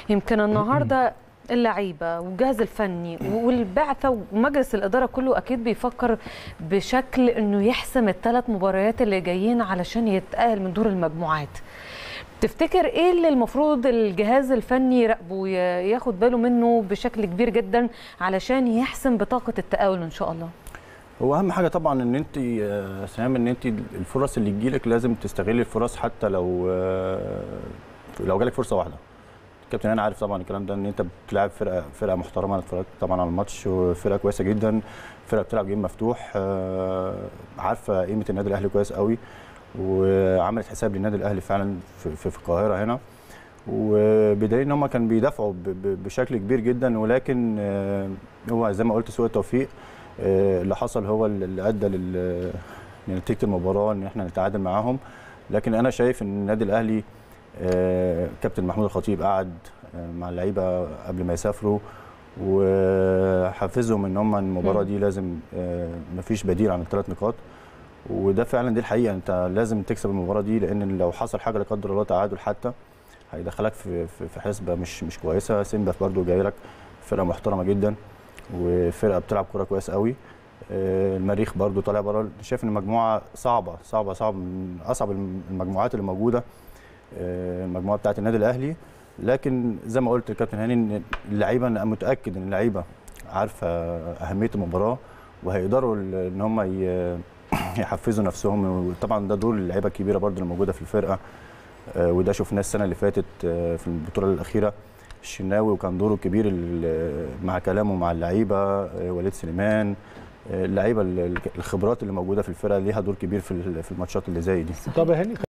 يمكن النهارده اللعيبه والجهاز الفني والبعثه ومجلس الاداره كله اكيد بيفكر بشكل انه يحسم الثلاث مباريات اللي جايين علشان يتاهل من دور المجموعات تفتكر ايه اللي المفروض الجهاز الفني يراقبه وي- ياخد باله منه بشكل كبير جدا علشان يحسم بطاقه التاهل ان شاء الله هو اهم حاجه طبعا ان انت آه، سهام ان انت الفرص اللي تجيلك لازم تستغلي الفرص حتى لو آه، لو جالك فرصه واحده الكابتن انا عارف طبعا الكلام ده ان انت بتلعب فرقه فرقه محترمه انا اتفرجت طبعا على الماتش وفرقه كويسه جدا فرقه بتلعب جيم مفتوح آه، عارفه قيمه النادي الاهلي كويس قوي وعملت حساب للنادي الاهلي فعلا في, في, في القاهره هنا وبدليل ان هم كانوا بيدافعوا ب- ب- بشكل كبير جدا ولكن آه، هو زي ما قلت سوء التوفيق آه، اللي حصل هو اللي ادى لل- لنتيجه المباراه ان احنا نتعادل معاهم لكن انا شايف ان النادي الاهلي آه، كابتن محمود الخطيب قعد آه، مع اللعيبه قبل ما يسافروا وحفزهم ان هم المباراه مم. دي لازم آه، مفيش بديل عن الثلاث نقاط وده فعلا دي الحقيقه انت لازم تكسب المباراه دي لان لو حصل حاجه لا قدر الله تعادل حتى هيدخلك في في في حسبه مش مش كويسه سيمبا برضه جاي لك فرقه محترمه جدا وفرقه بتلعب كوره كويس قوي آه، المريخ برضو طالع بره شايف ان المجموعه صعبه صعبه صعبه من اصعب المجموعات اللي موجوده آه، المجموعه بتاعه النادي الاهلي لكن زي ما قلت الكابتن هاني ان اللعيبه انا متاكد ان اللعيبه عارفه اهميه المباراه وهيقدروا ال- ان هم ي- يحفزوا نفسهم وطبعا ده دور اللعيبه الكبيره برضو اللي موجوده في الفرقه آه، وده شفناه السنه اللي فاتت آه، في البطوله الاخيره الشناوي وكان دوره كبير ال- مع كلامه مع اللعيبه آه، وليد سليمان آه، اللعيبه ال- الخبرات اللي موجوده في الفرقه ليها دور كبير في ال- في الماتشات اللي زي دي طب يا هاني